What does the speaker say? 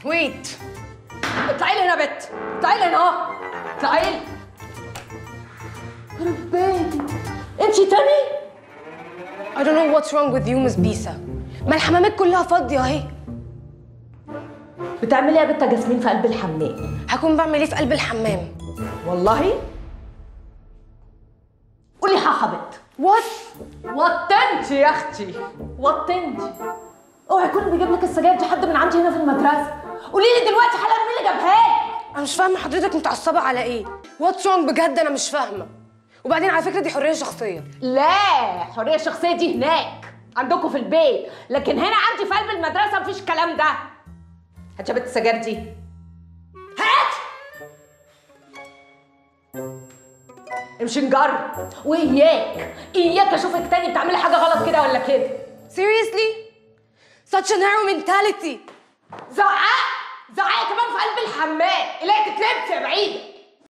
ويت اطلعي لي هنا يا بت اطلعي لي هنا اهو اطلعي لي يخرب بيتي انت تاني I don't know what's wrong with you Miss بيسا ما الحمامات كلها فاضية اهي بتعملي ايه يا بت جاسمين في قلب الحمام هكون بعمل ايه في قلب الحمام والله قولي حاحة بت وات وطنتي يا اختي وطنتي اوعي يكون بيجيب لك السجاير دي حد من عندي هنا في المدرسه قولي لي دلوقتي حالا مين اللي جابها لي انا مش فاهمة حضرتك متعصبة على ايه واتس wrong بجد انا مش فاهمة وبعدين على فكرة دي حرية شخصية لا حريه الشخصيه دي هناك عندكم في البيت لكن هنا عندي في قلب المدرسه مفيش الكلام ده هات يا بنت السجاير دي هات امشي نجرب واياك اياك اشوفك تاني بتعملي حاجه غلط كده ولا كده seriously such a narrow mentality زعق زعق كمان في قلب الحمام اللي هي تتلبس يا بعيده